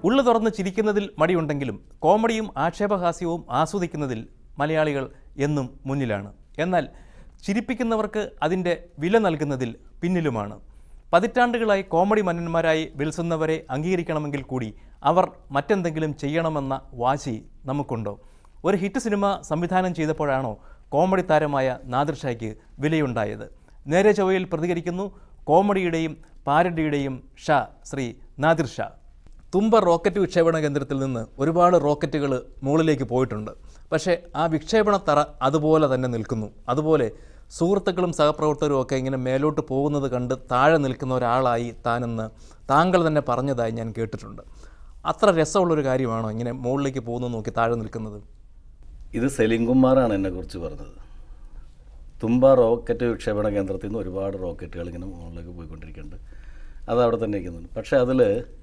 ഉള്ളു തുറന്ന് ചിരിക്കുന്നതിൽ മടിയുണ്ടെങ്കിലും കോമഡിയും ആക്ഷേപഹാസ്യവും ആസ്വദിക്കുന്നതിൽ മലയാളികൾ എന്നും മുന്നിലാണ് എന്നാൽ ചിരിപ്പിക്കുന്നവർക്ക് അതിൻ്റെ വില നൽകുന്നതിൽ പിന്നിലുമാണ് പതിറ്റാണ്ടുകളായി കോമഡി മന്നന്മാരായി വിൽസുന്നവരെ അംഗീകരിക്കണമെങ്കിൽ കൂടി അവർ മറ്റെന്തെങ്കിലും ചെയ്യണമെന്ന വാശി നമുക്കുണ്ടോ ഒരു ഹിറ്റ് സിനിമ സംവിധാനം ചെയ്തപ്പോഴാണോ കോമഡി താരമായ നാദിർ ഷായ്ക്ക് വിലയുണ്ടായത് നേരെ ചൊവ്വയിൽ പ്രതികരിക്കുന്നു കോമഡിയുടെയും പാരഡിയുടെയും ഷാ ശ്രീ നാദിർ ഷാ തുമ്പ റോക്കറ്റ് വിക്ഷേപണ കേന്ദ്രത്തിൽ നിന്ന് ഒരുപാട് റോക്കറ്റുകൾ മുകളിലേക്ക് പോയിട്ടുണ്ട് പക്ഷേ ആ വിക്ഷേപണ തറ അതുപോലെ തന്നെ നിൽക്കുന്നു അതുപോലെ സുഹൃത്തുക്കളും സഹപ്രവർത്തകരും ഒക്കെ ഇങ്ങനെ മേലോട്ട് പോകുന്നത് കണ്ട് താഴെ നിൽക്കുന്ന ഒരാളായി താനെന്ന് താങ്കൾ തന്നെ പറഞ്ഞതായി ഞാൻ കേട്ടിട്ടുണ്ട് അത്ര രസമുള്ളൊരു കാര്യമാണോ ഇങ്ങനെ മുകളിലേക്ക് പോകുന്നത് നോക്കി താഴെ നിൽക്കുന്നത് ഇത് സെലിംകുമാറാണ് എന്നെക്കുറിച്ച് പറഞ്ഞത് തുമ്പ റോക്കറ്റ് വിക്ഷേപണ കേന്ദ്രത്തിൽ നിന്ന് ഒരുപാട് റോക്കറ്റുകൾ ഇങ്ങനെ മുകളിലേക്ക് പോയിക്കൊണ്ടിരിക്കുന്നുണ്ട് അത് അവിടെ തന്നെ ഇരിക്കുന്നുണ്ട് പക്ഷേ അതിൽ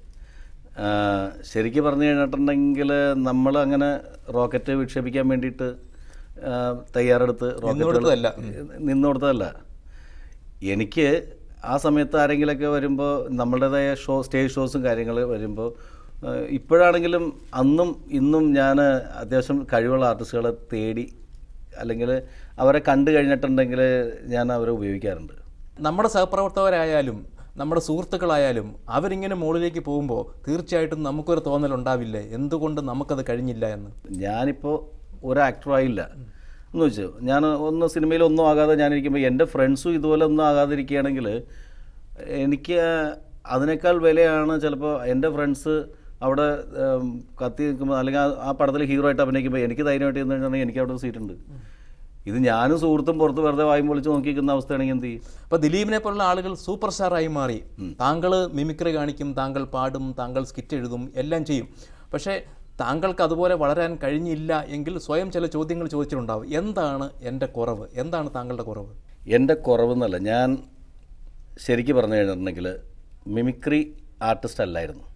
ശരിക്കും പറഞ്ഞു കഴിഞ്ഞിട്ടുണ്ടെങ്കിൽ നമ്മൾ അങ്ങനെ റോക്കറ്റ് വിക്ഷേപിക്കാൻ വേണ്ടിയിട്ട് ആ, തയ്യാറെടുത്ത് നിന്നുകൊടുത്തതല്ല. നിന്നുകൊടുത്തതല്ല എനിക്ക് ആ സമയത്ത് ആരെങ്കിലുമൊക്കെ വരുമ്പോൾ നമ്മളുടേതായ ഷോ സ്റ്റേജ് ഷോസും കാര്യങ്ങൾ വരുമ്പോൾ ആ, ഇപ്പോഴാണെങ്കിലും അന്നും ഇന്നും ഞാൻ അത്യാവശ്യം കഴിവുള്ള ആർട്ടിസ്റ്റുകളെ തേടി അല്ലെങ്കിൽ അവരെ കണ്ടു കഴിഞ്ഞിട്ടുണ്ടെങ്കിൽ ഞാൻ അവരെ ഉപയോഗിക്കാറുണ്ട് നമ്മുടെ സഹപ്രവർത്തകരായാലും നമ്മുടെ സുഹൃത്തുക്കളായാലും അവരിങ്ങനെ മുകളിലേക്ക് പോകുമ്പോൾ തീർച്ചയായിട്ടും നമുക്കൊരു തോന്നലുണ്ടാവില്ലേ എന്തുകൊണ്ട് നമുക്കത് കഴിഞ്ഞില്ല എന്ന് ഞാനിപ്പോൾ ഒരു ആക്ടറായില്ല എന്ന് വെച്ചു ഞാൻ ഒന്ന് സിനിമയിൽ ഒന്നും ആകാതെ ഞാനിരിക്കുമ്പോൾ എൻ്റെ ഫ്രണ്ട്സും ഇതുപോലെ ഒന്നും ആകാതിരിക്കുകയാണെങ്കിൽ എനിക്ക് അതിനേക്കാൾ വിലയാണ് ചിലപ്പോൾ എൻ്റെ ഫ്രണ്ട്സ് അവിടെ ഉം, കത്തി നിൽക്കുമ്പോൾ അല്ലെങ്കിൽ ആ- ആ പടത്തിൽ ഹീറോ ആയിട്ട് അഭിനയിക്കുമ്പോൾ എനിക്ക് ധൈര്യമായിട്ട് എന്ന് വെച്ചിട്ടുണ്ടെങ്കിൽ എനിക്ക് അവിടെ സീറ്റ് ഉണ്ട് ഇത് ഞാനും സുഹൃത്തും പുറത്ത് വെറുതെ വായും പൊളിച്ച് നോക്കി നിൽക്കുന്ന അവസ്ഥയാണെങ്കിൽ എന്ത് ചെയ്യും അപ്പോൾ ദിലീപിനെ പോലുള്ള ആളുകൾ സൂപ്പർ സ്റ്റാറായി മാറി താങ്കൾ മിമിക്രി കാണിക്കും താങ്കൾ പാടും താങ്കൾ സ്കിറ്റ് എഴുതും എല്ലാം ചെയ്യും പക്ഷേ താങ്കൾക്ക് അതുപോലെ വളരാൻ കഴിഞ്ഞില്ല എങ്കിൽ സ്വയം ചില ചോദ്യങ്ങൾ ചോദിച്ചിട്ടുണ്ടാവും എന്താണ് എൻ്റെ കുറവ് എന്താണ് താങ്കളുടെ കുറവ് എൻ്റെ കുറവെന്നല്ല ഞാൻ ശരിക്കും പറഞ്ഞു കഴിഞ്ഞിട്ടുണ്ടെങ്കിൽ മിമിക്രി ആർട്ടിസ്റ്റ് അല്ലായിരുന്നു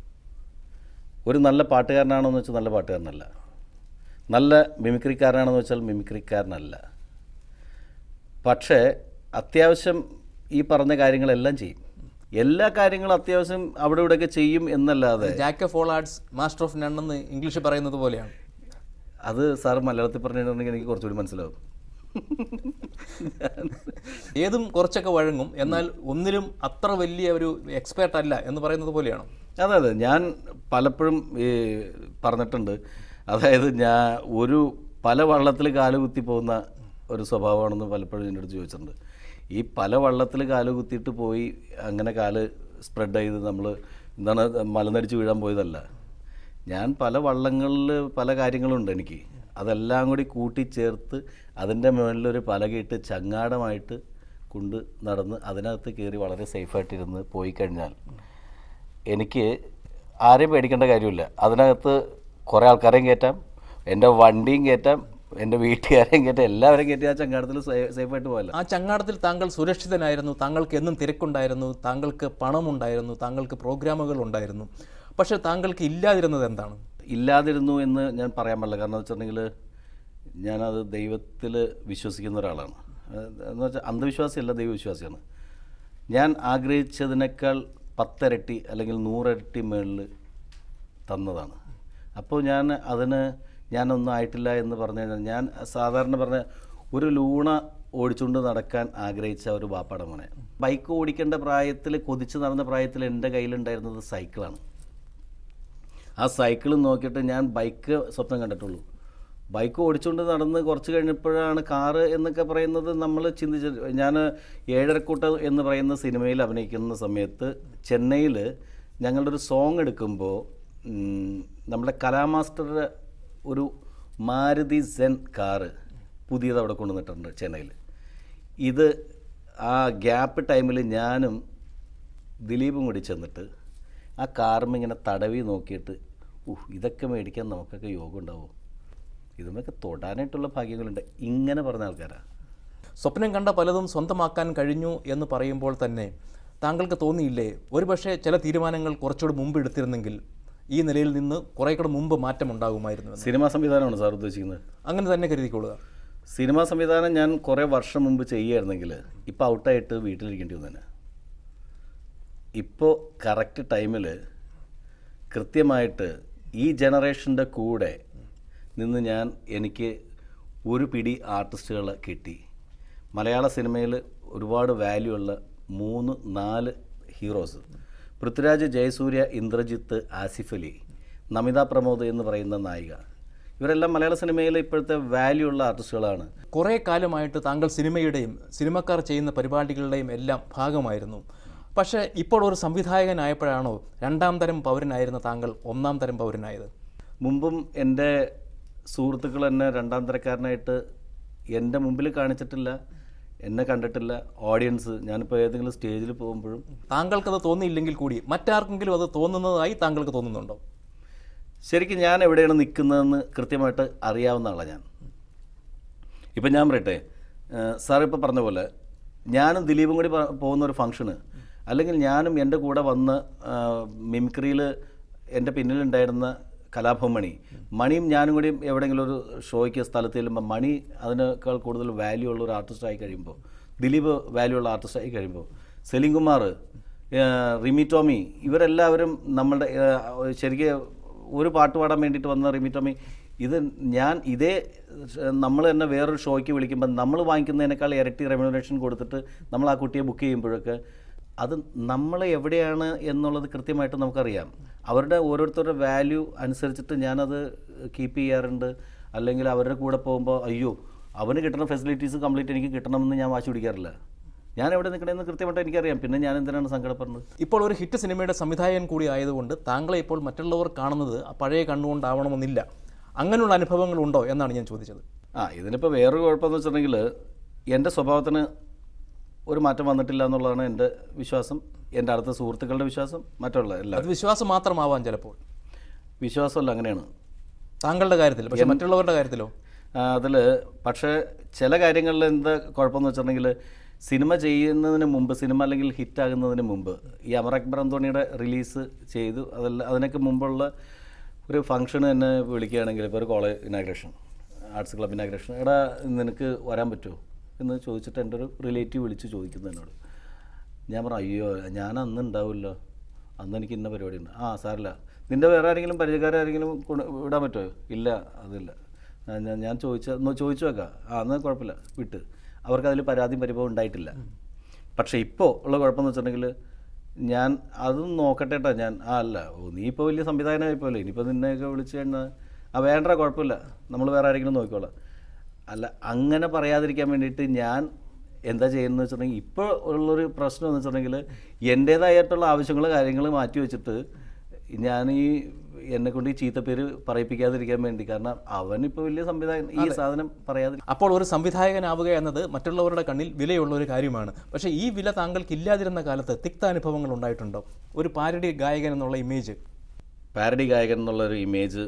ഒരു നല്ല പാട്ടുകാരനാണോ എന്ന് വെച്ചാൽ നല്ല പാട്ടുകാരനല്ല നല്ല മിമിക്രിക്കാരനാണെന്ന് വെച്ചാൽ മിമിക്രിക്കാരനല്ല പക്ഷേ അത്യാവശ്യം ഈ പറഞ്ഞ കാര്യങ്ങളെല്ലാം ചെയ്യും എല്ലാ കാര്യങ്ങളും അത്യാവശ്യം അവിടെ ഇവിടെയൊക്കെ ചെയ്യും എന്നല്ലാതെ jack of all arts master of none എന്ന് ഇംഗ്ലീഷ് പറയുന്നത് പോലെയാണ് അത് സാർ മലയാളത്തിൽ പറഞ്ഞിട്ടുണ്ടെങ്കിൽ എനിക്ക് കുറച്ചുകൂടി മനസ്സിലാവും ഏതും കുറച്ചൊക്കെ വഴങ്ങും എന്നാൽ ഒന്നിലും അത്ര വലിയ ഒരു എക്സ്പേർട്ട് അല്ല എന്ന് പറയുന്നത് പോലെയാണ് അതെ അതെ ഞാൻ പലപ്പോഴും ഈ പറഞ്ഞിട്ടുണ്ട് അതായത് ഞാൻ ഒരു പല വള്ളത്തിൽ കാല് കുത്തി പോകുന്ന ഒരു സ്വഭാവമാണെന്ന് പലപ്പോഴും എൻ്റെ അടുത്ത് ചോദിച്ചിട്ടുണ്ട് ഈ പല വള്ളത്തിൽ കാല് കുത്തിയിട്ട് പോയി അങ്ങനെ കാല് സ്പ്രെഡ് ചെയ്ത് നമ്മൾ എന്താണ് മലനടിച്ച് വീഴാൻ പോയതല്ല ഞാൻ പല വള്ളങ്ങളിൽ പല കാര്യങ്ങളുണ്ട് എനിക്ക് അതെല്ലാം കൂടി കൂട്ടിച്ചേർത്ത് അതിൻ്റെ മുകളിലൊരു പലകയിട്ട് ചങ്ങാടമായിട്ട് കൊണ്ട് നടന്ന് അതിനകത്ത് കയറി വളരെ സേഫായിട്ടിരുന്ന് പോയി കഴിഞ്ഞാൽ എനിക്ക് ആരെയും പേടിക്കേണ്ട കാര്യമില്ല അതിനകത്ത് കുറേ ആൾക്കാരെയും കയറ്റാം എൻ്റെ വണ്ടിയും കയറ്റാം എൻ്റെ വീട്ടുകാരെയും കയറ്റാം എല്ലാവരെയും കയറ്റി ആ ചങ്ങാടത്തിൽ സേഫായിട്ട് പോകല്ല ആ ചങ്ങാടത്തിൽ താങ്കൾ സുരക്ഷിതനായിരുന്നു താങ്കൾക്ക് എന്നും തിരക്കുണ്ടായിരുന്നു താങ്കൾക്ക് പണമുണ്ടായിരുന്നു താങ്കൾക്ക് പ്രോഗ്രാമുകൾ ഉണ്ടായിരുന്നു പക്ഷേ താങ്കൾക്ക് ഇല്ലാതിരുന്നത് എന്താണ് ഇല്ലാതിരുന്നു എന്ന് ഞാൻ പറയാൻ പാടില്ല കാരണം എന്ന് വെച്ചിട്ടുണ്ടെങ്കിൽ ഞാനത് ദൈവത്തിൽ വിശ്വസിക്കുന്ന ഒരാളാണ് അത് എന്ന് വെച്ചാൽ അന്ധവിശ്വാസിയല്ല ദൈവവിശ്വാസിയാണ് ഞാൻ ആഗ്രഹിച്ചതിനേക്കാൾ പത്തിരട്ടി അല്ലെങ്കിൽ നൂറിരട്ടി മേളിൽ തന്നതാണ് അപ്പോൾ ഞാൻ അതിന് ഞാനൊന്നും ആയിട്ടില്ല എന്ന് പറഞ്ഞു കഴിഞ്ഞാൽ ഞാൻ സാധാരണ പറഞ്ഞ ഒരു ലൂണ ഓടിച്ചുകൊണ്ട് നടക്കാൻ ആഗ്രഹിച്ച ഒരു ബാപ്പാടെ മോനെ ബൈക്ക് ഓടിക്കേണ്ട പ്രായത്തിൽ കൊതിച്ച് നടന്ന പ്രായത്തിൽ എൻ്റെ കയ്യിലുണ്ടായിരുന്നത് സൈക്കിളാണ് ആ സൈക്കിൾ നോക്കിയിട്ട് ഞാൻ ബൈക്ക് സ്വപ്നം കണ്ടിട്ടുള്ളൂ ബൈക്ക് ഓടിച്ചുകൊണ്ട് നടന്ന് കുറച്ച് കഴിഞ്ഞപ്പോഴാണ് കാറ് എന്നൊക്കെ പറയുന്നത് നമ്മൾ ചിന്തിച്ച ഞാൻ ഏഴരക്കൂട്ട എന്ന് പറയുന്ന സിനിമയിൽ അഭിനയിക്കുന്ന സമയത്ത് ചെന്നൈയിൽ ഞങ്ങളുടെ ഒരു സോങ് എടുക്കുമ്പോൾ ഉം, നമ്മുടെ കലാമാസ്റ്ററുടെ ഒരു മാരുതി സെൻ കാറ് പുതിയത് അവിടെ കൊണ്ടുവന്നിട്ടുണ്ട് ചെന്നൈയിൽ ഇത് ആ ഗ്യാപ്പ് ടൈമിൽ ഞാനും ദിലീപും കൂടി ചെന്നിട്ട് ആ കാർമ ഇങ്ങനെ തടവി നോക്കിയിട്ട് ഉഹ് ഇതൊക്കെ മേടിക്കാൻ നമുക്കൊക്കെ യോഗം ഉണ്ടാവും ഇതുമൊക്കെ തൊടാനായിട്ടുള്ള ഭാഗ്യങ്ങളുണ്ട് ഇങ്ങനെ പറഞ്ഞ ആൾക്കാരാ സ്വപ്നം കണ്ട പലതും സ്വന്തമാക്കാൻ കഴിഞ്ഞു എന്ന് പറയുമ്പോൾ തന്നെ താങ്കൾക്ക് തോന്നിയില്ലേ ഒരുപക്ഷെ ചില തീരുമാനങ്ങൾ കുറച്ചുകൂടി മുമ്പ് എടുത്തിരുന്നെങ്കിൽ ഈ നിലയിൽ നിന്ന് കുറേ കൂടെ മുമ്പ് മാറ്റം ഉണ്ടാകുമായിരുന്നു എന്ന്. സിനിമാ സംവിധാനമാണ് സാർ ഉദ്ദേശിക്കുന്നത് അങ്ങനെ തന്നെ കരുതിക്കൊള്ളുക സിനിമാ സംവിധാനം ഞാൻ കുറേ വർഷം മുമ്പ് ചെയ്യുമായിരുന്നെങ്കിൽ ഇപ്പോൾ ഔട്ടായിട്ട് വീട്ടിലിരിക്കേണ്ടി വന്നേനെ ഇപ്പോൾ കറക്റ്റ് ടൈമിൽ കൃത്യമായിട്ട് ഈ ജനറേഷൻ്റെ കൂടെ നിന്ന് ഞാൻ എനിക്ക് ഒരു പിടി ആർട്ടിസ്റ്റുകളെ കിട്ടി മലയാള സിനിമയിൽ ഒരുപാട് വാല്യൂ ഉള്ള മൂന്ന് നാല് ഹീറോസ് പൃഥ്വിരാജ് ജയസൂര്യ ഇന്ദ്രജിത്ത് ആസിഫ് അലി നമിത പ്രമോദ് എന്ന് പറയുന്ന നായിക ഇവരെല്ലാം മലയാള സിനിമയിൽ ഇപ്പോഴത്തെ വാല്യൂ ഉള്ള ആർട്ടിസ്റ്റുകളാണ് കുറേ കാലമായിട്ട് താങ്കൾ സിനിമയുടെയും സിനിമക്കാർ ചെയ്യുന്ന പരിപാടികളുടെയും എല്ലാം ഭാഗമായിരുന്നു പക്ഷേ ഇപ്പോൾ ഒരു സംവിധായകനായപ്പോഴാണോ രണ്ടാം തരം പൗരനായിരുന്ന താങ്കൾ ഒന്നാം തരം പൗരനായത് മുമ്പും എൻ്റെ സുഹൃത്തുക്കൾ എന്നെ രണ്ടാം തരക്കാരനായിട്ട് എൻ്റെ മുമ്പിൽ കാണിച്ചിട്ടില്ല എന്നെ കണ്ടിട്ടില്ല ഓഡിയൻസ് ഞാനിപ്പോൾ ഏതെങ്കിലും സ്റ്റേജിൽ പോകുമ്പോഴും താങ്കൾക്കത് തോന്നിയില്ലെങ്കിൽ കൂടി മറ്റാർക്കെങ്കിലും അത് തോന്നുന്നതായി താങ്കൾക്ക് തോന്നുന്നുണ്ടോ ശരിക്കും ഞാൻ എവിടെയാണ് നിൽക്കുന്നതെന്ന് കൃത്യമായിട്ട് അറിയാവുന്ന ആളാണ് ഞാൻ ഇപ്പം ഞാൻ പറയട്ടെ സാർ ഇപ്പോൾ പറഞ്ഞ പോലെ ഞാനും ദിലീപും കൂടി പ- പോകുന്ന ഒരു ഫംഗ്ഷന് അല്ലെങ്കിൽ ഞാനും എൻ്റെ കൂടെ വന്ന് മിമിക്രിയിൽ എൻ്റെ പിന്നിലുണ്ടായിരുന്ന കലാഭവൻ മണി മണിയും ഞാനും കൂടി എവിടെയെങ്കിലും ഒരു ഷോയ്ക്ക് സ്ഥലത്ത് ചെല്ലുമ്പോൾ മണി അതിനേക്കാൾ കൂടുതൽ വാല്യൂ ഉള്ള ഒരു ആർട്ടിസ്റ്റ് ആയി കഴിയുമ്പോൾ ദിലീപ് വാല്യൂ ഉള്ള ആർട്ടിസ്റ്റ് ആയി കഴിയുമ്പോൾ സെലിം കുമാർ ഏഹ് റിമി ടോമി ഇവരെല്ലാവരും നമ്മളുടെ ഏഹ് ശരിക്കും ഒരു പാട്ട് പാടാൻ വേണ്ടിയിട്ട് വന്ന റിമി ടോമി ഇത് ഞാൻ ഇതേ നമ്മൾ തന്നെ വേറൊരു ഷോയ്ക്ക് വിളിക്കുമ്പോൾ നമ്മൾ വാങ്ങിക്കുന്നതിനേക്കാൾ ഇരട്ടി റെമ്യൂണറേഷൻ കൊടുത്തിട്ട് നമ്മൾ ആ കുട്ടിയെ ബുക്ക് ചെയ്യുമ്പോഴൊക്കെ അത് നമ്മൾ എവിടെയാണ് എന്നുള്ളത് കൃത്യമായിട്ട് നമുക്കറിയാം അവരുടെ ഓരോരുത്തരുടെ വാല്യൂ അനുസരിച്ചിട്ട് ഞാനത് കീപ്പ് ചെയ്യാറുണ്ട് അല്ലെങ്കിൽ അവരുടെ കൂടെ പോകുമ്പോൾ അയ്യോ അവന് കിട്ടുന്ന ഫെസിലിറ്റീസ് കംപ്ലീറ്റ് എനിക്ക് കിട്ടണമെന്ന് ഞാൻ വാശി പിടിക്കാറില്ല ഞാൻ എവിടെ നിൽക്കണമെന്ന് കൃത്യമായിട്ട് എനിക്കറിയാം പിന്നെ ഞാൻ എന്തിനാണ് സങ്കടപ്പെടുന്നത് ഇപ്പോൾ ഒരു ഹിറ്റ് സിനിമയുടെ സംവിധായകൻ കൂടി ആയതുകൊണ്ട് താങ്കളെ ഇപ്പോൾ മറ്റുള്ളവർ കാണുന്നത് ആ പഴയ കണ്ണുകൊണ്ടാവണമെന്നില്ല അങ്ങനെയുള്ള അനുഭവങ്ങൾ ഉണ്ടോ എന്നാണ് ഞാൻ ചോദിച്ചത് ആ ഇതിനിപ്പോൾ വേറൊരു കുഴപ്പമെന്ന് വെച്ചിട്ടുണ്ടെങ്കിൽ എൻ്റെ സ്വഭാവത്തിന് ഒരു മാറ്റം വന്നിട്ടില്ല എന്നുള്ളതാണ് എൻ്റെ വിശ്വാസം എൻ്റെ അടുത്ത സുഹൃത്തുക്കളുടെ വിശ്വാസം മറ്റുള്ള എല്ലാ അത് വിശ്വാസം മാത്രമാവാം ചിലപ്പോൾ വിശ്വാസമല്ല അങ്ങനെയാണ് താങ്കളുടെ കാര്യത്തിൽ പക്ഷെ മറ്റുള്ളവരുടെ കാര്യത്തിലോ അതിൽ പക്ഷേ ചില കാര്യങ്ങളിൽ എന്താ കുഴപ്പമെന്ന് വെച്ചിട്ടുണ്ടെങ്കിൽ സിനിമ ചെയ്യുന്നതിന് മുമ്പ് സിനിമ അല്ലെങ്കിൽ ഹിറ്റാകുന്നതിന് മുമ്പ് ഈ അമർ അക്ബർ അന്തോണിയുടെ റിലീസ് ചെയ്തു അതല്ല അതിനൊക്കെ മുമ്പുള്ള ഒരു ഫംഗ്ഷന് എന്നെ വിളിക്കുകയാണെങ്കിൽ ഇപ്പോൾ ഒരു college inauguration arts club inauguration എടാ നിനക്ക് വരാൻ പറ്റുമോ എന്ന് ചോദിച്ചിട്ട് എൻ്റെ ഒരു റിലേറ്റീവ് വിളിച്ച് ചോദിക്കുന്നു എന്നോട് ഞാൻ പറഞ്ഞു അയ്യോ ഞാൻ അന്ന് ഉണ്ടാവില്ലോ അന്ന് എനിക്ക് ഇന്ന പരിപാടി ഉണ്ട് ആ സാറില്ല നിൻ്റെ വേറെ ആരെങ്കിലും പരിചയക്കാരാരെങ്കിലും കൊണ്ട് വിടാൻ പറ്റുമോ ഇല്ല അതില്ല ആ, ഞാൻ ഞാൻ ചോദിച്ച ഒന്ന് ചോദിച്ചു വെക്കാം ആ എന്നാൽ കുഴപ്പമില്ല വിട്ട് അവർക്ക് അതിൽ പരാതിയും പരിഭവം ഉണ്ടായിട്ടില്ല പക്ഷേ ഇപ്പോൾ ഉള്ള കുഴപ്പമെന്ന് വെച്ചിട്ടുണ്ടെങ്കിൽ ഞാൻ അതും നോക്കട്ടെ കേട്ടോ ഞാൻ ആ അല്ല ഓ നീ ഇപ്പോൾ വലിയ സംവിധായകനായിപ്പോലെ ഇനിയിപ്പോൾ നിന്നെയൊക്കെ വിളിച്ച് കഴിഞ്ഞാൽ ആ വേണ്ട കുഴപ്പമില്ല നമ്മൾ വേറെ ആരെങ്കിലും നോക്കിക്കോളാം അല്ല അങ്ങനെ പറയാതിരിക്കാൻ വേണ്ടിയിട്ട് ഞാൻ എന്താ ചെയ്യുന്നത് വെച്ചിട്ടുണ്ടെങ്കിൽ ഇപ്പോൾ ഉള്ളൊരു പ്രശ്നം എന്ന് വെച്ചിട്ടുണ്ടെങ്കിൽ എൻ്റേതായിട്ടുള്ള ആവശ്യങ്ങൾ കാര്യങ്ങൾ മാറ്റി വെച്ചിട്ട് ഞാൻ ഈ എന്നെ കൊണ്ട് ഈ ചീത്തപ്പേര് പറയിപ്പിക്കാതിരിക്കാൻ വേണ്ടി കാരണം അവനിപ്പോൾ വലിയ സംവിധായകൻ ഈ സാധനം പറയാതിരി അപ്പോൾ ഒരു സംവിധായകനാവുക എന്നത് മറ്റുള്ളവരുടെ കണ്ണിൽ വിലയുള്ള ഒരു കാര്യമാണ് പക്ഷേ ഈ വില താങ്കൾക്ക് ഇല്ലാതിരുന്ന കാലത്ത് തിക്ത അനുഭവങ്ങൾ ഉണ്ടായിട്ടുണ്ടോ ഒരു പാരഡി ഗായകൻ എന്നുള്ള ഇമേജ് പാരഡി ഗായകൻ എന്നുള്ളൊരു ഇമേജ്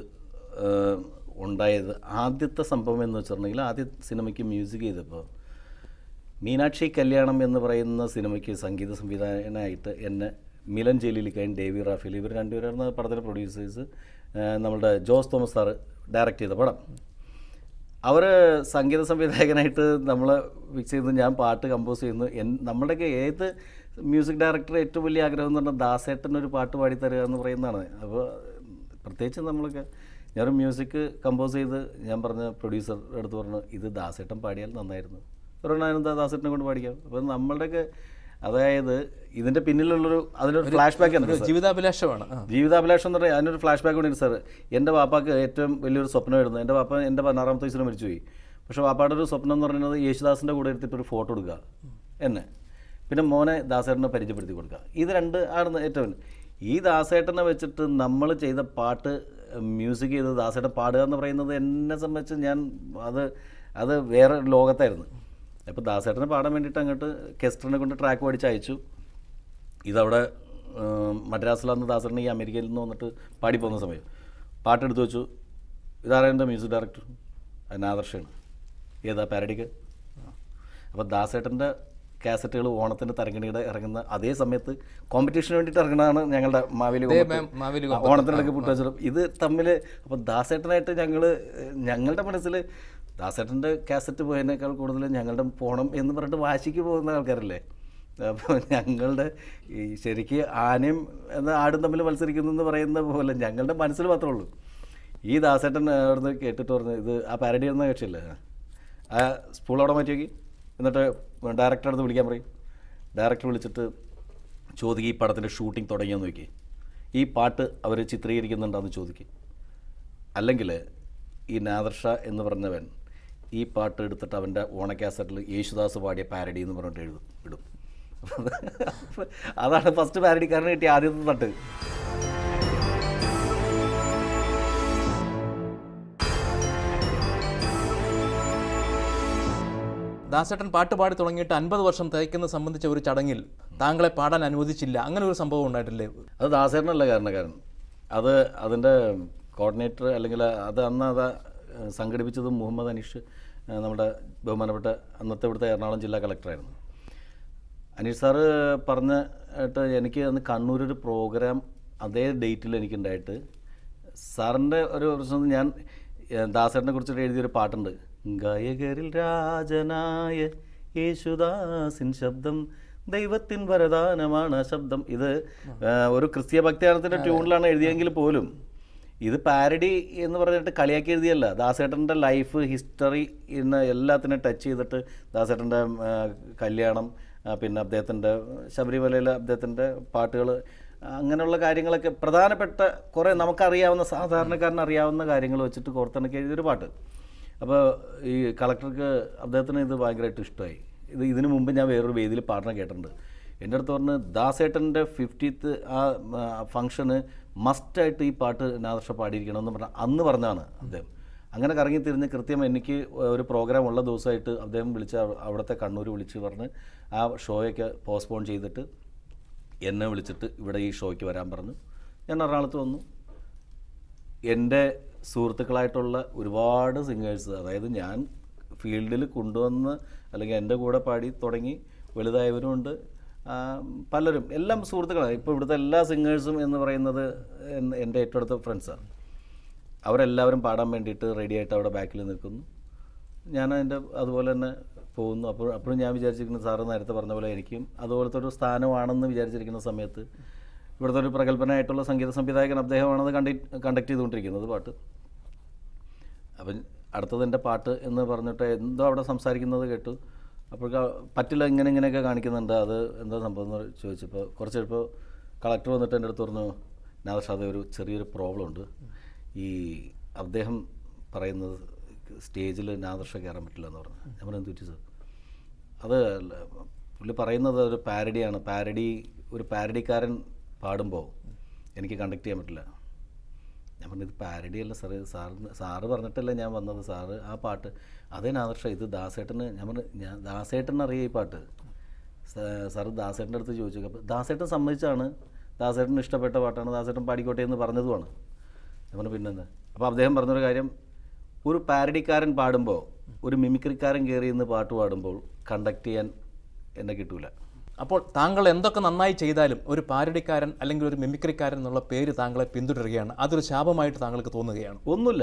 ഉണ്ടായത് ആദ്യത്തെ സംഭവം എന്ന് വെച്ചിട്ടുണ്ടെങ്കിൽ ആദ്യ സിനിമയ്ക്ക് മ്യൂസിക് ചെയ്തപ്പോൾ മീനാക്ഷി കല്യാണം എന്ന് പറയുന്ന സിനിമയ്ക്ക് സംഗീത സംവിധായകനായിട്ട് എന്നെ മിലൻ ജലീലിക്കയും ഡേവി റാഫേൽ ഇവർ രണ്ടുപേരാണ് പടത്തിൻ്റെ പ്രൊഡ്യൂസേഴ്സ് നമ്മുടെ ജോസ് തോമസ് സാറ് ഡയറക്റ്റ് ചെയ്ത പടം അവർ സംഗീത സംവിധായകനായിട്ട് നമ്മളെ ഫിക്സ് ചെയ്ത് ഞാൻ പാട്ട് കമ്പോസ് ചെയ്യുന്നു എൻ നമ്മുടെയൊക്കെ ഏത് മ്യൂസിക് ഡയറക്ടർ ഏറ്റവും വലിയ ആഗ്രഹം എന്ന് പറഞ്ഞാൽ ദാസേട്ടൻ ഒരു പാട്ട് പാടിത്തരിക എന്ന് പറയുന്നതാണ് അപ്പോൾ പ്രത്യേകിച്ച് നമ്മളൊക്കെ ഞാനൊരു മ്യൂസിക് കമ്പോസ് ചെയ്ത് ഞാൻ പറഞ്ഞ പ്രൊഡ്യൂസർ അടുത്ത് പറഞ്ഞു ഇത് ദാസേട്ടൻ പാടിയാൽ നന്നായിരുന്നു പറഞ്ഞാൽ ദാസേട്ടനെ കൊണ്ട് പാടിക്കാം അപ്പോൾ നമ്മളുടെയൊക്കെ അതായത് ഇതിൻ്റെ പിന്നിലുള്ളൊരു അതിനൊരു ഫ്ലാഷ് ബാക്ക് ഉണ്ട് ഒരു ജീവിതാഭിലാഷമാണ് ആ. ജീവിതാഭിലാഷം എന്ന് പറഞ്ഞാൽ അതിനൊരു ഫ്ലാഷ് ബാക്ക് കൂടി സാർ എൻ്റെ വാപ്പാക്ക് ഏറ്റവും വലിയൊരു സ്വപ്നമായിരുന്നു എൻ്റെ വാപ്പ എൻ്റെ പതിനാറാമത്തെ വയസ്സിൽ മരിച്ചുപോയി പക്ഷേ വാപ്പായുടെ ഒരു സ്വപ്നം എന്ന് പറയുന്നത് യേശുദാസിൻ്റെ കൂടെ എടുത്തിട്ട് ഒരു ഫോട്ടോ എടുക്കുക എന്നെ പിന്നെ മോനെ ദാസേട്ടനെ പരിചയപ്പെടുത്തി കൊടുക്കുക ഇത് രണ്ട് ആണ് ഏറ്റവും ഈ ദാസേട്ടനെ വെച്ചിട്ട് നമ്മൾ ചെയ്ത പാട്ട് മ്യൂസിക് ചെയ്ത് ദാസേട്ടൻ പാടുക എന്ന് പറയുന്നത് എന്നെ സംബന്ധിച്ച് ഞാൻ അത് അത് വേറെ ലോകത്തായിരുന്നു അപ്പോൾ ദാസേട്ടനെ പാടാൻ വേണ്ടിയിട്ട് അങ്ങോട്ട് കെസ്റ്ററിനെ കൊണ്ട് ട്രാക്ക് പഠിച്ച് അയച്ചു ഇതവിടെ ഉം, മദ്രാസിലാന്ന് ദാസറിന് ഈ അമേരിക്കയിൽ നിന്ന് വന്നിട്ട് പാടി പോകുന്ന സമയം പാട്ടെടുത്ത് വെച്ചു ഇതാരാ എൻ്റെ മ്യൂസിക് ഡയറക്ടർ അതിന് ആദർശമാണ് ഏതാ പാരഡിക്ക് അപ്പോൾ ദാസേട്ടൻ്റെ കാസറ്റുകൾ ഓണത്തിൻ്റെ തരങ്കണിയുടെ ഇറങ്ങുന്ന അതേ സമയത്ത് കോമ്പറ്റീഷന് വേണ്ടിയിട്ട് ഇറങ്ങുന്നതാണ് ഞങ്ങളുടെ മാവേലി ഇതേ കൊമ്പത്ത്. മാം- മാവേലി ആ, ഓണത്തിനിടയ്ക്ക് പുട്ടുവച്ചതും ഇത് തമ്മിൽ അപ്പോൾ ദാസേട്ടനായിട്ട് ഞങ്ങൾ ഞങ്ങളുടെ മനസ്സിൽ ദാസേട്ടൻ്റെ കാസറ്റ് പോയതിനേക്കാൾ കൂടുതൽ ഞങ്ങളുടെ പോണം എന്ന് പറഞ്ഞിട്ട് വാശിക്ക് പോകുന്ന ആൾക്കാരല്ലേ അപ്പോൾ ഞങ്ങളുടെ ഈ ശരിക്ക് ആനയും എന്ന ആടും തമ്മിൽ മത്സരിക്കുന്നു എന്ന് പറയുന്ന പോലെ ഞങ്ങളുടെ മനസ്സിൽ മാത്രമേ ഉള്ളൂ ഈ ദാസേട്ടൻ അവിടുന്ന് കേട്ടിട്ട് പറഞ്ഞു ഇത് ആ പാരഡി എന്ന കക്ഷിയല്ലേ ആ സ്പൂൾ അവിടെ മാറ്റി നോക്കി എന്നിട്ട് ഡയറക്ടറെ അടുത്ത് വിളിക്കാൻ പറയും ഡയറക്ടർ വിളിച്ചിട്ട് ചോദിക്കും ഈ പടത്തിൻ്റെ ഷൂട്ടിംഗ് തുടങ്ങിയെന്ന് നോക്കി ഈ പാട്ട് അവർ ചിത്രീകരിക്കുന്നുണ്ടെന്ന് ചോദിക്കും അല്ലെങ്കിൽ ഈ നാദർഷ എന്ന് പറഞ്ഞവൻ ഈ പാട്ട് എടുത്തിട്ട് അവൻ്റെ ഓണക്കാസറ്റിൽ യേശുദാസ് പാടിയ പാരഡി എന്ന് പറഞ്ഞിട്ട് എഴുതും ഇടും അതാണ് ഫസ്റ്റ് പാരഡിക്കാരന് കിട്ടിയ ആദ്യത്തെ തട്ട് ദാസേട്ടൻ പാട്ട് പാടി തുടങ്ങിയിട്ട് അൻപത് വർഷം തികയ്ക്കുന്നത് സംബന്ധിച്ച ഒരു ചടങ്ങിൽ താങ്കളെ പാടാൻ അനുവദിച്ചില്ല അങ്ങനെ ഒരു സംഭവം ഉണ്ടായിട്ടില്ലേ അത് ദാസേട്ടനല്ല കാരണക്കാരൻ അത് അതിൻ്റെ കോർഡിനേറ്റർ അല്ലെങ്കിൽ അത് അന്ന് അത് സംഘടിപ്പിച്ചത് മുഹമ്മദ് അനീഷ് ഏഹ് നമ്മുടെ ബഹുമാനപ്പെട്ട അന്നത്തെ ഇവിടുത്തെ എറണാകുളം ജില്ലാ കളക്ടറായിരുന്നു അനീഷ് സാറ് പറഞ്ഞിട്ട് എനിക്ക് അന്ന് കണ്ണൂർ ഒരു പ്രോഗ്രാം അതേ ഡേറ്റിൽ എനിക്കുണ്ടായിട്ട് സാറിൻ്റെ ഒരു പ്രശ്നം ഞാൻ ഏഹ് ദാസേട്ടനെ കുറിച്ചിട്ട് എഴുതിയൊരു പാട്ടുണ്ട് ഗായകരിൽ രാജനായ യേശുദാസിൻ ശബ്ദം ദൈവത്തിൻ വരദാനമാണ് ആ ശബ്ദം ഇത് ഏഹ് ഒരു ക്രിസ്തീയ ഭക്തിഗാനത്തിൻ്റെ ട്യൂണിലാണ് എഴുതിയെങ്കിൽ പോലും ഇത് പാരഡി എന്ന് പറഞ്ഞിട്ട് കളിയാക്കി എഴുതിയല്ല ദാസേട്ടൻ്റെ ലൈഫ് ഹിസ്റ്ററി ഇന്ന് എല്ലാത്തിനും ടച്ച് ചെയ്തിട്ട് ദാസേട്ടൻ്റെ കല്യാണം ആ, പിന്നെ അദ്ദേഹത്തിൻ്റെ ശബരിമലയിലെ അദ്ദേഹത്തിൻ്റെ പാട്ടുകൾ അങ്ങനെയുള്ള കാര്യങ്ങളൊക്കെ പ്രധാനപ്പെട്ട കുറേ നമുക്കറിയാവുന്ന സാധാരണക്കാരന് അറിയാവുന്ന കാര്യങ്ങൾ വെച്ചിട്ട് കോർത്തിണക്കി എഴുതിയൊരു പാട്ട് അപ്പോൾ ഈ കളക്ടർക്ക് അദ്ദേഹത്തിന് ഇത് ഭയങ്കരമായിട്ട് ഇഷ്ടമായി ഇത് ഇതിനു മുമ്പ് ഞാൻ വേറൊരു വേദിയിൽ പാടണം കേട്ടിട്ടുണ്ട് എൻ്റെ അടുത്ത് പറഞ്ഞ് ദാസേട്ടൻ്റെ ഫിഫ്റ്റീത്ത് ആ ഫംഗ്ഷന് മസ്റ്റായിട്ട് ഈ പാട്ട് നാദർഷ പാടിയിരിക്കണം എന്ന് പറഞ്ഞാൽ അന്ന് പറഞ്ഞാണ് അദ്ദേഹം അങ്ങനെ കറങ്ങി തിരിഞ്ഞ് കൃത്യം എനിക്ക് ഒരു പ്രോഗ്രാം ഉള്ള ദിവസമായിട്ട് അദ്ദേഹം വിളിച്ച് അവ- അവിടുത്തെ കണ്ണൂർ വിളിച്ച് പറഞ്ഞ് ആ ഷോയൊക്കെ പോസ്റ്റ്പോൺ ചെയ്തിട്ട് എന്നെ വിളിച്ചിട്ട് ഇവിടെ ഈ ഷോയ്ക്ക് വരാൻ പറഞ്ഞു ഞാൻ എറണാകുളത്ത് വന്നു എൻ്റെ സുഹൃത്തുക്കളായിട്ടുള്ള ഒരുപാട് സിംഗേഴ്സ് അതായത് ഞാൻ ഫീൽഡിൽ കൊണ്ടുവന്ന് അല്ലെങ്കിൽ എൻ്റെ കൂടെ പാടി തുടങ്ങി വലുതായവരുമുണ്ട് ആ, പലരും എല്ലാം സുഹൃത്തുക്കളാണ് ഇപ്പോൾ ഇവിടുത്തെ എല്ലാ സിംഗേഴ്സും എന്ന് പറയുന്നത് എൻ- എൻ്റെ ഏറ്റവും അടുത്ത ഫ്രണ്ട്സാണ് അവരെല്ലാവരും പാടാൻ വേണ്ടിയിട്ട് റെഡിയായിട്ട് അവിടെ ബാക്കിൽ നിൽക്കുന്നു ഞാൻ അതിൻ്റെ അതുപോലെ തന്നെ പോകുന്നു അപ്പോൾ അപ്പോഴും ഞാൻ വിചാരിച്ചിരിക്കുന്ന സാറ് നേരത്തെ പറഞ്ഞ പോലെ എനിക്കും അതുപോലത്തെ ഒരു സ്ഥാനമാണെന്ന് വിചാരിച്ചിരിക്കുന്ന സമയത്ത് ഇവിടുത്തെ ഒരു പ്രഗത്ഭനായിട്ടുള്ള സംഗീത സംവിധായകൻ അദ്ദേഹമാണത് കണ്ടി കണ്ടക്ട് ചെയ്തുകൊണ്ടിരിക്കുന്നത് പാട്ട് അപ്പം അടുത്തത് എൻ്റെ പാട്ട് എന്ന് പറഞ്ഞിട്ട് എന്തോ അവിടെ സംസാരിക്കുന്നത് കേട്ടു അപ്പോൾ പറ്റില്ല ഇങ്ങനെ ഇങ്ങനെയൊക്കെ കാണിക്കുന്നുണ്ട് അത് എന്താ സംഭവം എന്ന് ചോദിച്ചപ്പോൾ കുറച്ച് കഴിഞ്ഞപ്പോൾ കളക്ടർ വന്നിട്ട് എൻ്റെ അടുത്ത് പറഞ്ഞു നാദർഷ അത് ഒരു ചെറിയൊരു പ്രോബ്ലം ഉണ്ട് ഈ അദ്ദേഹം പറയുന്നത് സ്റ്റേജിൽ നാദർഷ കയറാൻ പറ്റില്ല എന്ന് പറഞ്ഞു ഞാൻ പറഞ്ഞു എന്ത് പറ്റി സാർ അത് അല്ല, പുള്ളി പറയുന്നത് ഒരു പാരഡിയാണ് പാരഡി ഒരു പാരഡിക്കാരൻ പാടുമ്പോൾ എനിക്ക് കണ്ടക്ട് ചെയ്യാൻ പറ്റില്ല ഞാൻ പറഞ്ഞു ഇത് പാരഡി അല്ല സാറ് സാറിന് സാറ് പറഞ്ഞിട്ടല്ല ഞാൻ വന്നത് സാറ് ആ പാട്ട് അതേ നാദർഷ ഇത് ദാസേട്ടന് ഞാൻ പറഞ്ഞു ഞാൻ ദാസേട്ടൻ അറിയാം ഈ പാട്ട് സാ- സാറ് ദാസേട്ടൻ്റെ അടുത്ത് ചോദിച്ചു അപ്പോൾ ദാസേട്ടൻ സമ്മതിച്ചാണ് ദാസേട്ടന് ഇഷ്ടപ്പെട്ട പാട്ടാണ് ദാസേട്ടൻ പാടിക്കോട്ടെ എന്ന് പറഞ്ഞതുമാണ് ഞാൻ പറഞ്ഞു പിന്നെന്താ അപ്പോൾ അദ്ദേഹം പറഞ്ഞൊരു കാര്യം ഒരു പാരഡിക്കാരൻ പാടുമ്പോൾ ഒരു മിമിക്രിക്കാരൻ കയറി ഇന്ന് പാട്ട് പാടുമ്പോൾ കണ്ടക്ട് ചെയ്യാൻ എന്നെ കിട്ടൂല അപ്പോൾ താങ്കൾ എന്തൊക്കെ നന്നായി ചെയ്താലും ഒരു പാരഡിക്കാരൻ അല്ലെങ്കിൽ ഒരു മിമിക്രിക്കാരൻ എന്നുള്ള പേര് താങ്കളെ പിന്തുടരുകയാണ് അതൊരു ശാപമായിട്ട് താങ്കൾക്ക് തോന്നുകയാണ് ഒന്നുമില്ല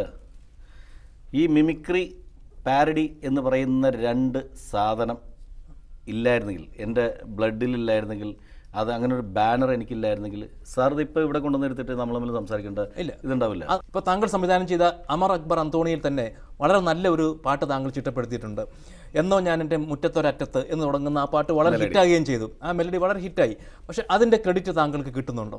ഈ മിമിക്രി പാരഡി എന്ന് പറയുന്ന രണ്ട് സാധനം ഇല്ലായിരുന്നെങ്കിൽ എൻ്റെ ബ്ലഡിലില്ലായിരുന്നെങ്കിൽ അത് അങ്ങനെ ഒരു ബാനർ എനിക്കില്ലായിരുന്നെങ്കിൽ സാർ ഇത് ഇപ്പോൾ ഇവിടെ കൊണ്ടുവന്ന് എടുത്തിട്ട് നമ്മൾ തമ്മിൽ സംസാരിക്കേണ്ട ഇല്ല. ഇതുണ്ടാവില്ല ആ, ഇപ്പോൾ താങ്കൾ സംവിധാനം ചെയ്ത അമർ അക്ബർ അന്തോണിയിൽ തന്നെ വളരെ നല്ല ഒരു പാട്ട് താങ്കൾ ചിട്ടപ്പെടുത്തിയിട്ടുണ്ട് എന്നോ ഞാൻ എൻ്റെ മുറ്റത്തൊരറ്റത്ത് എന്ന് തുടങ്ങുന്ന ആ പാട്ട് വളരെ ഹിറ്റാകുകയും ചെയ്തു ആ മെലഡി വളരെ ഹിറ്റായി പക്ഷെ അതിൻ്റെ ക്രെഡിറ്റ് താങ്കൾക്ക് കിട്ടുന്നുണ്ടോ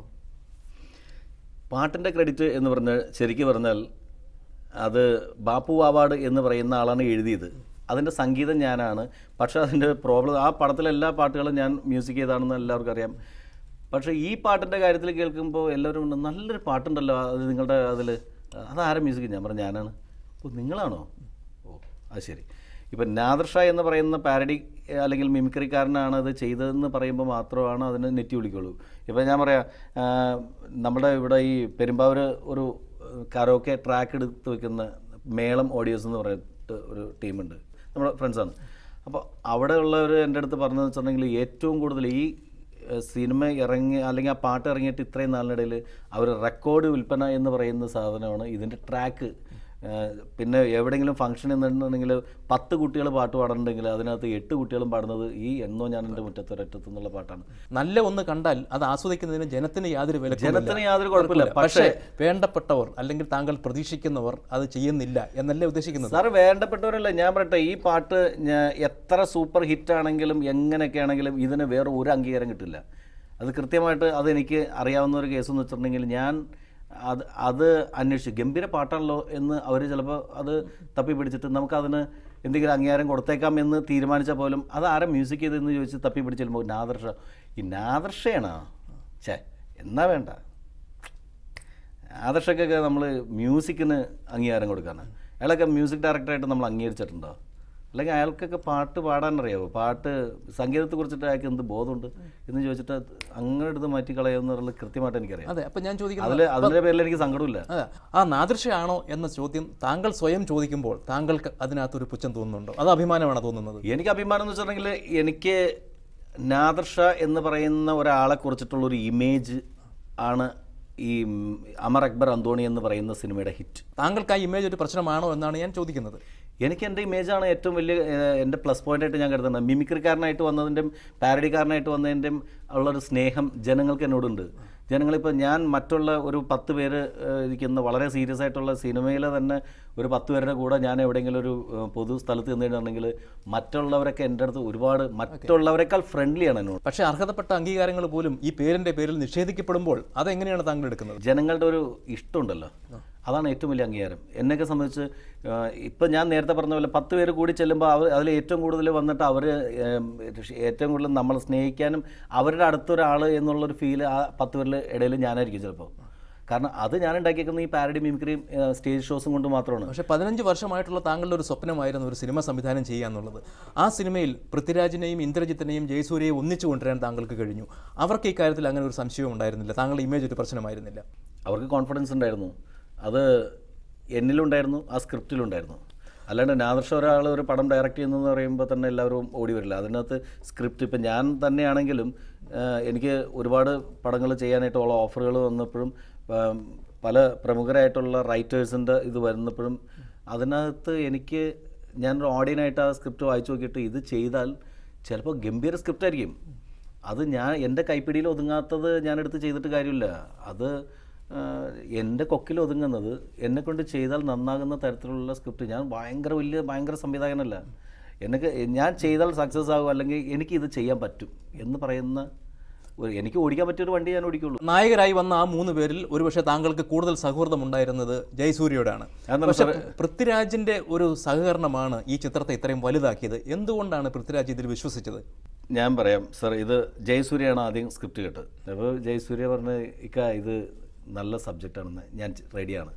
പാട്ടിൻ്റെ ക്രെഡിറ്റ് എന്ന് പറഞ്ഞാൽ ശരിക്കും പറഞ്ഞാൽ അത് ബാപ്പു അവാർഡ് എന്ന് പറയുന്ന ആളാണ് എഴുതിയത് അതിൻ്റെ സംഗീതം ഞാനാണ് പക്ഷേ അതിൻ്റെ പ്രോബ്ലം ആ പടത്തിലെ എല്ലാ പാട്ടുകളും ഞാൻ മ്യൂസിക് ചെയ്താണെന്ന് എല്ലാവർക്കും അറിയാം പക്ഷേ ഈ പാട്ടിൻ്റെ കാര്യത്തിൽ കേൾക്കുമ്പോൾ എല്ലാവരും ഉണ്ട്, നല്ലൊരു പാട്ടുണ്ടല്ലോ അത് നിങ്ങളുടെ അതിൽ അതാരാ മ്യൂസിക് ഞാൻ പറഞ്ഞു ഞാനാണ് ഓ നിങ്ങളാണോ ഓ അത് ശരി ഇപ്പം നാദർഷ എന്ന് പറയുന്ന പാരഡി അല്ലെങ്കിൽ മിമിക്രിക്കാരനാണ് അത് ചെയ്തതെന്ന് പറയുമ്പോൾ മാത്രമാണ് അതിന് നെറ്റി വിളിക്കുള്ളൂ ഇപ്പം ഞാൻ പറയാം ആ, നമ്മുടെ ഇവിടെ ഈ പെരുമ്പാവൂർ ഒരു കരോക്കെ ട്രാക്ക് എടുത്ത് വെക്കുന്ന മേളം ഓഡിയോസ് എന്ന് പറഞ്ഞിട്ട് ഒരു ടീമുണ്ട് നമ്മുടെ ഫ്രണ്ട്സാണ് അപ്പോൾ അവിടെ ഉള്ളവർ എൻ്റെ അടുത്ത് പറഞ്ഞതെന്ന് വെച്ചിട്ടുണ്ടെങ്കിൽ ഏറ്റവും കൂടുതൽ ഈ ഏഹ്, സിനിമ ഇറങ്ങി അല്ലെങ്കിൽ ആ പാട്ട് ഇറങ്ങിയിട്ട് ഇത്രയും നാളിനിടയിൽ അവർ റെക്കോർഡ് വിൽപ്പന എന്ന് പറയുന്ന സാധനമാണ് ഇതിൻ്റെ ട്രാക്ക് ഏഹ് പിന്നെ എവിടെയെങ്കിലും ഫംഗ്ഷൻ എന്നുണ്ടെങ്കിൽ പത്ത് കുട്ടികൾ പാട്ട് പാടുന്നുണ്ടെങ്കിൽ അതിനകത്ത് എട്ട് കുട്ടികളും പാടുന്നത് ഈ എന്നോ ഞാൻ എൻ്റെ മുറ്റത്തൊരറ്റത്ത് എന്നുള്ള പാട്ടാണ് നല്ല ഒന്ന് കണ്ടാൽ അത് ആസ്വദിക്കുന്നതിന് ജനത്തിന് യാതൊരു വില ജനത്തിന് യാതൊരു കുഴപ്പമില്ല പക്ഷേ പക്ഷേ വേണ്ടപ്പെട്ടവർ അല്ലെങ്കിൽ താങ്കൾ പ്രതീക്ഷിക്കുന്നവർ അത് ചെയ്യുന്നില്ല എന്നല്ലേ ഉദ്ദേശിക്കുന്നത് സാറ് വേണ്ടപ്പെട്ടവരല്ല ഞാൻ പറയട്ടെ ഈ പാട്ട് ഞാ- എത്ര സൂപ്പർ ഹിറ്റ് ആണെങ്കിലും എങ്ങനെയൊക്കെ ആണെങ്കിലും ഇതിന് വേറെ ഒരു അംഗീകാരം കിട്ടില്ല അത് കൃത്യമായിട്ട് അതെനിക്ക് അറിയാവുന്ന ഒരു കേസ് എന്ന് വെച്ചിട്ടുണ്ടെങ്കിൽ ഞാൻ അത് അത് അന്വേഷിച്ചു ഗംഭീര പാട്ടാണല്ലോ എന്ന് അവർ ചിലപ്പോൾ അത് തപ്പി പിടിച്ചിട്ട് നമുക്കതിന് എന്തെങ്കിലും അംഗീകാരം കൊടുത്തേക്കാം എന്ന് തീരുമാനിച്ചാൽ പോലും അത് ആരാ മ്യൂസിക് ചെയ്തതെന്ന് ചോദിച്ച് തപ്പി പിടിച്ച് ചെല്ലുമ്പോൾ നാദർഷ ഈ നാദർഷയാണോ ഛേ എന്നാ വേണ്ട ആദർശക്കൊക്കെ നമ്മൾ മ്യൂസിക്കിന് അംഗീകാരം കൊടുക്കാണ് അയാളൊക്കെ മ്യൂസിക് ഡയറക്ടറായിട്ട് നമ്മൾ അംഗീകരിച്ചിട്ടുണ്ടോ അല്ലെങ്കിൽ അയാൾക്കൊക്കെ പാട്ട് പാടാൻ അറിയാവോ പാട്ട് സംഗീതത്തെ കുറിച്ചിട്ട് അയാൾക്ക് എന്ത് ബോധമുണ്ട് എന്ന് ചോദിച്ചിട്ട് അങ്ങനെ എടുത്ത് മാറ്റി കളയുമെന്നുള്ളത് കൃത്യമായിട്ട് എനിക്കറിയാം അതെ അപ്പം ഞാൻ ചോദിക്കുന്നത് അതിൽ അതിൻ്റെ പേരിൽ എനിക്ക് സങ്കടമില്ല അതെ ആ നാദൃശയാണോ എന്ന ചോദ്യം താങ്കൾ സ്വയം ചോദിക്കുമ്പോൾ താങ്കൾക്ക് അതിനകത്തൊരു പുച്ഛം തോന്നുന്നുണ്ടോ അത് അഭിമാനമാണ് തോന്നുന്നത് എനിക്ക് അഭിമാനം എന്ന് വെച്ചിട്ടുണ്ടെങ്കിൽ എനിക്ക് നാദർഷ എന്ന് പറയുന്ന ഒരാളെ കുറിച്ചിട്ടുള്ള ഒരു ഇമേജ് ആണ് ഈ അമർ അക്ബർ അന്തോണി എന്ന് പറയുന്ന സിനിമയുടെ ഹിറ്റ് താങ്കൾക്ക് ആ ഇമേജ് ഒരു പ്രശ്നമാണോ എന്നാണ് ഞാൻ ചോദിക്കുന്നത് എനിക്ക് എൻ്റെ ഇമേജാണ് ഏറ്റവും വലിയ ഏഹ്, എൻ്റെ പ്ലസ് പോയിന്റ് ആയിട്ട് ഞാൻ കരുതുന്നത് മിമിക്രിക്കാരനായിട്ട് വന്നതിൻ്റെയും പാരഡിക്കാരനായിട്ട് വന്നതിൻ്റെയും ഉള്ളൊരു സ്നേഹം ജനങ്ങൾക്ക് എന്നോടുണ്ട് ജനങ്ങളിപ്പോൾ ഞാൻ മറ്റുള്ള ഒരു പത്ത് പേര് ഏഹ്, ഇരിക്കുന്ന വളരെ സീരിയസ് ആയിട്ടുള്ള സിനിമയിലെ തന്നെ ഒരു പത്ത് പേരുടെ കൂടെ ഞാൻ എവിടെയെങ്കിലും ഒരു ഏഹ്, പൊതു സ്ഥലത്ത് നിന്നിട്ടുണ്ടെങ്കിൽ മറ്റുള്ളവരൊക്കെ എൻ്റെ അടുത്ത് ഒരുപാട് മറ്റുള്ളവരെക്കാൾ ഫ്രണ്ട്ലിയാണ് എന്നോട് പക്ഷേ അർഹതപ്പെട്ട അംഗീകാരങ്ങൾ പോലും ഈ പേരിന്റെ പേരിൽ നിഷേധിക്കപ്പെടുമ്പോൾ അതെങ്ങനെയാണ് താങ്കൾ എടുക്കുന്നത് ജനങ്ങളുടെ ഒരു ഇഷ്ടമുണ്ടല്ലോ അതാണ് ഏറ്റവും വലിയ അംഗീകാരം എന്നെയൊക്കെ സംബന്ധിച്ച് ഇപ്പം ഞാൻ നേരത്തെ പറഞ്ഞ പോലെ പത്ത് പേര് കൂടി ചെല്ലുമ്പോൾ അവർ അതിൽ ഏറ്റവും കൂടുതൽ വന്നിട്ട് അവർ ഏറ്റവും കൂടുതൽ നമ്മൾ സ്നേഹിക്കാനും അവരുടെ അടുത്തൊരാൾ എന്നുള്ളൊരു ഫീൽ ആ പത്ത് പേരിൽ ഇടയിൽ ഞാനായിരിക്കും ചിലപ്പോൾ കാരണം അത് ഞാൻ ഉണ്ടാക്കിയേക്കുന്ന ഈ പാരഡി മിമിക്രിയും സ്റ്റേജ് ഷോസും കൊണ്ട് മാത്രമാണ് പക്ഷേ പതിനഞ്ച് വർഷമായിട്ടുള്ള താങ്കളുടെ ഒരു സ്വപ്നമായിരുന്നു ഒരു സിനിമ സംവിധാനം ചെയ്യുക എന്നുള്ളത് ആ സിനിമയിൽ പൃഥ്വിരാജിനെയും ഇന്ദ്രജിത്തിനെയും ജയസൂര്യയും ഒന്നിച്ചു കൊണ്ടുവരാൻ താങ്കൾക്ക് കഴിഞ്ഞു അവർക്ക് ഈ കാര്യത്തിൽ അങ്ങനെ ഒരു സംശയവും ഉണ്ടായിരുന്നില്ല താങ്കളുടെ ഇമേജ് ഒരു പ്രശ്നമായിരുന്നില്ല അവർക്ക് കോൺഫിഡൻസ് ഉണ്ടായിരുന്നു അത് എന്നിലുണ്ടായിരുന്നു ആ സ്ക്രിപ്റ്റിലുണ്ടായിരുന്നു അല്ലാണ്ട് നാദർഷ ഒരാൾ ഒരു പടം ഡയറക്റ്റ് ചെയ്യുന്നതെന്ന് പറയുമ്പോൾ തന്നെ എല്ലാവരും ഓടി വരില്ല അതിനകത്ത് സ്ക്രിപ്റ്റ് ഇപ്പം ഞാൻ തന്നെയാണെങ്കിലും ആ, എനിക്ക് ഒരുപാട് പടങ്ങൾ ചെയ്യാനായിട്ടുള്ള ഓഫറുകൾ വന്നപ്പോഴും ആ, പല പ്രമുഖരായിട്ടുള്ള റൈറ്റേഴ്സിൻ്റെ ഇത് വരുന്നപ്പോഴും അതിനകത്ത് എനിക്ക് ഞാനൊരു ഓഡിയനായിട്ട് ആ സ്ക്രിപ്റ്റ് വായിച്ചു നോക്കിയിട്ട് ഇത് ചെയ്താൽ ചിലപ്പോൾ ഗംഭീര സ്ക്രിപ്റ്റ് ആയിരിക്കും അത് ഞാൻ എൻ്റെ കൈപ്പിടിയിൽ ഒതുങ്ങാത്തത് ഞാനെടുത്ത് ചെയ്തിട്ട് കാര്യമില്ല അത് ആ, എൻ്റെ കൊക്കിൽ ഒതുങ്ങുന്നത് എന്നെ കൊണ്ട് ചെയ്താൽ നന്നാകുന്ന തരത്തിലുള്ള സ്ക്രിപ്റ്റ് ഞാൻ ഭയങ്കര വലിയ ഭയങ്കര സംവിധായകനല്ല എനിക്ക് ഞാൻ ചെയ്താൽ സക്സസ് ആകും അല്ലെങ്കിൽ എനിക്ക് ഇത് ചെയ്യാൻ പറ്റും എന്ന് പറയുന്ന ഒരു എനിക്ക് ഓടിക്കാൻ പറ്റിയൊരു വണ്ടി ഞാൻ ഓടിക്കുള്ളൂ നായകരായി വന്ന ആ മൂന്ന് പേരിൽ ഒരുപക്ഷെ താങ്കൾക്ക് കൂടുതൽ സൗഹൃദം ഉണ്ടായിരുന്നത് ജയസൂര്യയോടാണ് അതെന്താണ് പക്ഷെ പൃഥ്വിരാജിന്റെ ഒരു സഹകരണമാണ് ഈ ചിത്രത്തെ ഇത്രയും വലുതാക്കിയത് എന്തുകൊണ്ടാണ് പൃഥ്വിരാജ് ഇതിൽ വിശ്വസിച്ചത് ഞാൻ പറയാം സർ ഇത് ജയസൂര്യയാണ് ആദ്യം സ്ക്രിപ്റ്റ് കേട്ടത് അപ്പോൾ ജയസൂര്യ പറഞ്ഞ് ഇക്ക ഇത് നല്ല സബ്ജക്റ്റാണെന്ന് ഞാൻ റെഡിയാണ്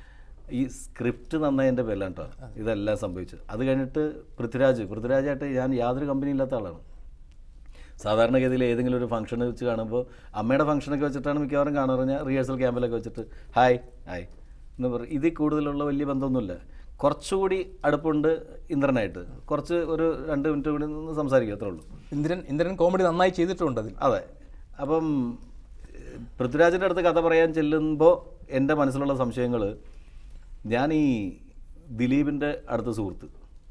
ഈ സ്ക്രിപ്റ്റ് നന്നായതിൻ്റെ പേരിലാണ് കേട്ടോ ഇതെല്ലാം സംഭവിച്ചത് അത് കഴിഞ്ഞിട്ട് പൃഥ്വിരാജ് പൃഥ്വിരാജായിട്ട് ഞാൻ യാതൊരു കമ്പനി ഇല്ലാത്ത ആളാണ് സാധാരണഗതിയിൽ ഏതെങ്കിലും ഒരു ഫംഗ്ഷൻ വെച്ച് കാണുമ്പോൾ അമ്മയുടെ ഫംഗ്ഷനൊക്കെ വെച്ചിട്ടാണ് മിക്കവാറും കാണാറ് ഞാൻ റിഹേഴ്സൽ ക്യാമ്പിലൊക്കെ വെച്ചിട്ട് ഹായ് ഹായ് എന്ന് പറയും ഇതിൽ കൂടുതലുള്ള വലിയ ബന്ധമൊന്നുമില്ല കുറച്ചുകൂടി അടുപ്പുണ്ട് ഇന്ദ്രനായിട്ട് കുറച്ച് ഒരു രണ്ട് മിനിറ്റ് കൂടി നിന്ന് സംസാരിക്കും അത്രേ ഉള്ളൂ ഇന്ദ്രൻ ഇന്ദ്രൻ കോമഡി നന്നായി ചെയ്തിട്ടുണ്ട് അതിൽ അതെ അപ്പം ഏഹ്, പൃഥ്വിരാജിൻ്റെ അടുത്ത് കഥ പറയാൻ ചെല്ലുമ്പോൾ എൻ്റെ മനസ്സിലുള്ള സംശയങ്ങൾ ഞാൻ ഈ ദിലീപിൻ്റെ അടുത്ത സുഹൃത്ത്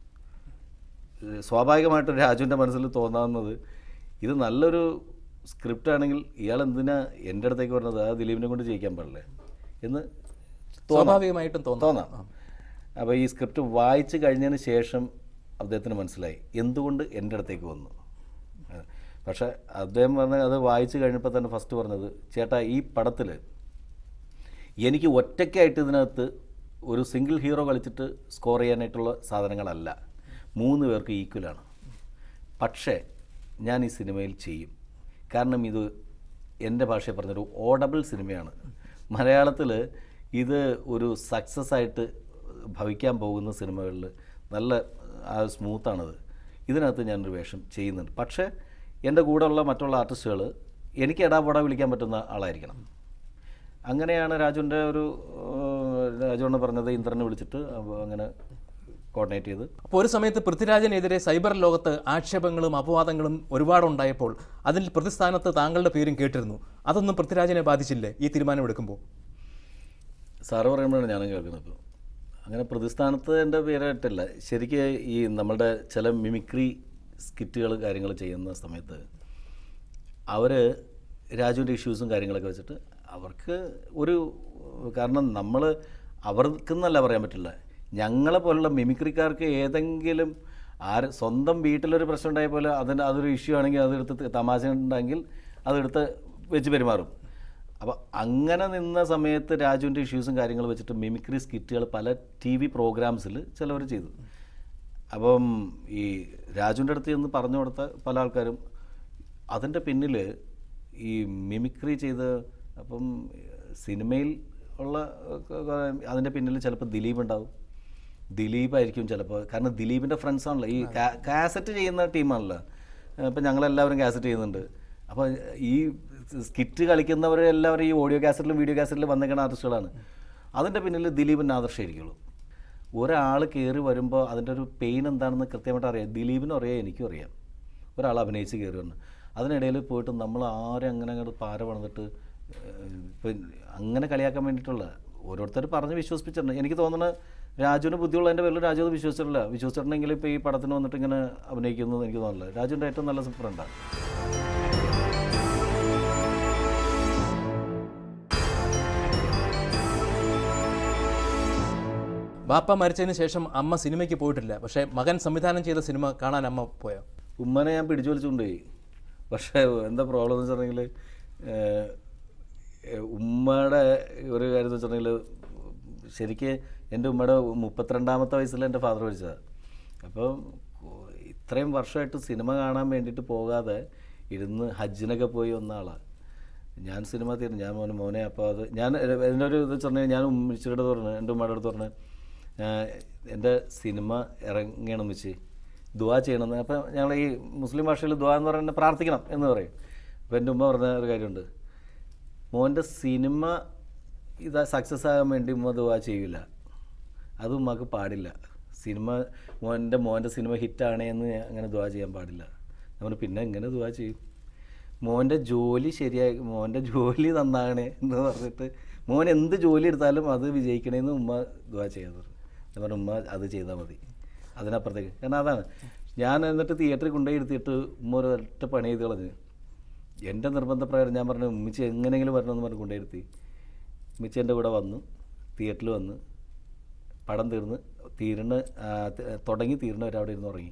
ഏഹ്, സ്വാഭാവികമായിട്ടും രാജുവിൻ്റെ മനസ്സിൽ തോന്നാവുന്നത് ഇത് നല്ലൊരു സ്ക്രിപ്റ്റ് ആണെങ്കിൽ ഇയാൾ എന്തിനാ എൻ്റെ അടുത്തേക്ക് പറഞ്ഞത് ആ ദിലീപിനെ കൊണ്ട് ചെയ്യിക്കാൻ പാടില്ലേ എന്ന് തോന്നാം സ്വാഭാവികമായിട്ടും തോന്നാം തോന്നാം അപ്പോൾ ഈ സ്ക്രിപ്റ്റ് വായിച്ച് കഴിഞ്ഞതിന് ശേഷം അദ്ദേഹത്തിന് മനസ്സിലായി എന്തുകൊണ്ട് എൻ്റെ അടുത്തേക്ക് വന്നു ഏഹ് പക്ഷേ അദ്ദേഹം പറഞ്ഞ അത് വായിച്ച് കഴിഞ്ഞപ്പോൾ തന്നെ ഫസ്റ്റ് പറഞ്ഞത് ചേട്ടാ ഈ പടത്തിൽ എനിക്ക് ഒറ്റയ്ക്കായിട്ട് ഇതിനകത്ത് ഒരു സിംഗിൾ ഹീറോ കളിച്ചിട്ട് സ്കോർ ചെയ്യാനായിട്ടുള്ള സാധനങ്ങളല്ല മൂന്ന് പേർക്ക് ഈക്വലാണ് പക്ഷേ ഞാൻ ഈ സിനിമയിൽ ചെയ്യും കാരണം ഇത് എൻ്റെ ഭാഷയിൽ പറഞ്ഞൊരു ഓഡബിൾ സിനിമയാണ് മലയാളത്തിൽ ഇത് ഒരു സക്സസ് ആയിട്ട് ഭവിക്കാൻ പോകുന്ന സിനിമകളിൽ നല്ല ആ സ്മൂത്താണത് ഇതിനകത്ത് ഞാനൊരു വേഷം ചെയ്യുന്നുണ്ട് പക്ഷേ എൻ്റെ കൂടെയുള്ള മറ്റുള്ള ആർട്ടിസ്റ്റുകൾ എനിക്ക് എടാപൊട വിളിക്കാൻ പറ്റുന്ന ആളായിരിക്കണം അങ്ങനെയാണ് രാജുവിൻ്റെ ഒരു ഏഹ്, രാജുവണ്ണ പറഞ്ഞത് ഇന്ദ്രനെ വിളിച്ചിട്ട് അപ്പൊ അങ്ങനെ കോർഡിനേറ്റ് ചെയ്ത് അപ്പോൾ ഒരു സമയത്ത് പൃഥ്വിരാജിനെതിരെ സൈബർ ലോകത്ത് ആക്ഷേപങ്ങളും അപവാദങ്ങളും ഒരുപാടുണ്ടായപ്പോൾ അതിൽ പ്രതിസ്ഥാനത്ത് താങ്കളുടെ പേരും കേട്ടിരുന്നു അതൊന്നും പൃഥ്വിരാജിനെ ബാധിച്ചില്ലേ ഈ തീരുമാനമെടുക്കുമ്പോൾ സാറ് പറയുമ്പോഴാണ് ഞാനും കേൾക്കുന്നത് ഇപ്പോൾ അങ്ങനെ പ്രതിസ്ഥാനത്ത് എൻ്റെ പേരായിട്ടല്ല ശരിക്കും ഈ നമ്മളുടെ ചില മിമിക്രി സ്കിറ്റുകൾ കാര്യങ്ങൾ ചെയ്യുന്ന സമയത്ത് അവർ രാജുവിൻ്റെ ഇഷ്യൂസും കാര്യങ്ങളൊക്കെ വെച്ചിട്ട് അവർക്ക് ഒരു കാരണം നമ്മൾ അവർക്കെന്നല്ല പറയാൻ പറ്റില്ല ഞങ്ങളെ പോലുള്ള മിമിക്രിക്കാർക്ക് ഏതെങ്കിലും ആര് സ്വന്തം വീട്ടിലൊരു പ്രശ്നം ഉണ്ടായ പോലെ അതിന് അതൊരു ഇഷ്യൂ ആണെങ്കിൽ അതെടുത്ത് തമാശ ഉണ്ടെങ്കിൽ അതെടുത്ത് വെച്ച് പെരുമാറും അപ്പോൾ അങ്ങനെ നിന്ന സമയത്ത് രാജുവിൻ്റെ ഇഷ്യൂസും കാര്യങ്ങളും വെച്ചിട്ട് മിമിക്രി സ്കിറ്റുകൾ പല ടി വി പ്രോഗ്രാംസിൽ ചിലവർ ചെയ്തു അപ്പം ഈ രാജുവിൻ്റെ അടുത്ത് ചെന്ന് പറഞ്ഞു കൊടുത്ത പല ആൾക്കാരും അതിൻ്റെ പിന്നിൽ ഈ മിമിക്രി ചെയ്ത് അപ്പം സിനിമയിൽ ഉള്ള അതിൻ്റെ പിന്നിൽ ചിലപ്പോൾ ദിലീപ് ഉണ്ടാവും ദിലീപായിരിക്കും ചിലപ്പോൾ കാരണം ദിലീപിൻ്റെ ഫ്രണ്ട്സ് ആണല്ലോ ഈ കാസറ്റ് ചെയ്യുന്ന ടീമാണല്ലോ ഇപ്പം ഞങ്ങളെല്ലാവരും കാസറ്റ് ചെയ്യുന്നുണ്ട് അപ്പോൾ ഈ സ്കിറ്റ് കളിക്കുന്നവരെല്ലാവരും ഈ ഓഡിയോ കാസറ്റിലും വീഡിയോ കാസറ്റിലും വന്നേക്കുന്ന ആർട്ടിസ്റ്റുകളാണ് അതിൻ്റെ പിന്നിൽ ദിലീപിന് ആദർശമായിരിക്കുള്ളൂ ഒരാൾ കയറി വരുമ്പോൾ അതിൻ്റെ ഒരു പെയിൻ എന്താണെന്ന് കൃത്യമായിട്ട് അറിയാം ദിലീപിനും അറിയാം എനിക്കും അറിയാം ഒരാൾ അഭിനയിച്ച് കയറി വന്ന് അതിനിടയിൽ പോയിട്ട് നമ്മൾ ആരും അങ്ങനെ അങ്ങോട്ട് പാര പണിതിട്ട് ഇപ്പം അങ്ങനെ കളിയാക്കാൻ വേണ്ടിയിട്ടുള്ള ഓരോരുത്തർ പറഞ്ഞ് വിശ്വസിപ്പിച്ചിട്ടുണ്ട് എനിക്ക് തോന്നുന്നത് രാജുവിന് ബുദ്ധിയുള്ളതിൻ്റെ പേരിൽ രാജു അത് വിശ്വസിച്ചിട്ടില്ല വിശ്വസിച്ചിട്ടുണ്ടെങ്കിൽ ഇപ്പോൾ ഈ പടത്തിന് വന്നിട്ട് ഇങ്ങനെ അഭിനയിക്കുന്നു എന്ന് എനിക്ക് തോന്നുന്നില്ല രാജുവിൻ്റെ ഏറ്റവും നല്ല ഫ്രണ്ടാണ് ബാപ്പ മരിച്ചതിന് ശേഷം അമ്മ സിനിമയ്ക്ക് പോയിട്ടില്ല പക്ഷേ മകൻ സംവിധാനം ചെയ്ത സിനിമ കാണാൻ അമ്മ പോയോ ഉമ്മനെ ഞാൻ പിടിച്ചു വലിച്ചുകൊണ്ടുപോയി പക്ഷേ എന്താ പ്രോബ്ലം എന്ന് വെച്ചിട്ടുണ്ടെങ്കിൽ ഉമ്മയുടെ ഒരു കാര്യം എന്ന് വെച്ചിട്ടുണ്ടെങ്കിൽ ശരിക്ക് എൻ്റെ ഉമ്മയുടെ മുപ്പത്തിരണ്ടാമത്തെ വയസ്സിൽ എൻ്റെ ഫാദർ മരിച്ചതാണ് അപ്പോൾ ഇത്രയും വർഷമായിട്ട് സിനിമ കാണാൻ വേണ്ടിയിട്ട് പോകാതെ ഇരുന്ന് ഹജ്ജിനൊക്കെ പോയി വന്ന ആളാണ് ഞാൻ സിനിമ തീർന്നു ഞാൻ മോനെ മോനെ അപ്പോൾ അത് ഞാൻ എൻ്റെ ഒരു ഇത് വെച്ചിട്ടുണ്ടെങ്കിൽ ഞാൻ ഉമ്മച്ചിയുടെ അടുത്ത് പറഞ്ഞു എൻ്റെ ഉമ്മയുടെ അടുത്ത് പറഞ്ഞു "ഏഹ് എൻ്റെ സിനിമ ഇറങ്ങണം വെച്ച് ദുവാ ചെയ്യണമെന്ന് അപ്പം ഞങ്ങൾ ഈ മുസ്ലിം ഭാഷയിൽ ദുവാ എന്ന് പറയുന്നത് പ്രാർത്ഥിക്കണം എന്ന് പറയും അപ്പോൾ എൻ്റെ ഉമ്മ പറഞ്ഞ ഒരു കാര്യമുണ്ട് മോൻ്റെ സിനിമ ഇത് സക്സസ് ആകാൻ വേണ്ടി ഉമ്മ ദുവാ ചെയ്യില്ല അത് ഉമ്മക്ക് പാടില്ല സിനിമ മോൻ്റെ മോൻ്റെ സിനിമ ഹിറ്റാണേ എന്ന് ഞാൻ അങ്ങനെ ദുവാ ചെയ്യാൻ പാടില്ല നമ്മൾ പിന്നെ എങ്ങനെ ദുവാ ചെയ്യും മോൻ്റെ ജോലി ശരിയായി മോൻ്റെ ജോലി നന്നാകണേ എന്ന് പറഞ്ഞിട്ട് മോൻ എന്ത് ജോലി എടുത്താലും അത് വിജയിക്കണേന്ന് ഉമ്മ ദുവാ ചെയ്യാൻ പറഞ്ഞു ഞാൻ പറഞ്ഞു ഉമ്മ അത് ചെയ്താൽ മതി അതിനപ്പുറത്തേക്ക് കാരണം അതാണ് ഞാൻ എന്നിട്ട് തിയേറ്ററിൽ കൊണ്ടുപോയി എടുത്തിട്ട് ഉമ്മ ഒരു ഒറ്റ പണി ചെയ്ത് കളഞ്ഞ് എൻ്റെ നിർബന്ധപ്രകാരം ഞാൻ പറഞ്ഞു ഉമ്മിച്ചി എങ്ങനെയെങ്കിലും വരണമെന്ന് പറഞ്ഞ് കൊണ്ടുപോയിരുത്തി ഉമ്മിച്ചി എൻ്റെ കൂടെ വന്നു തിയേറ്ററിൽ വന്ന് പടം തീർന്ന് തീരുന്ന ആ, ത- തുടങ്ങി തീരുന്ന വരെ അവിടെ ഇരുന്ന് ഉറങ്ങി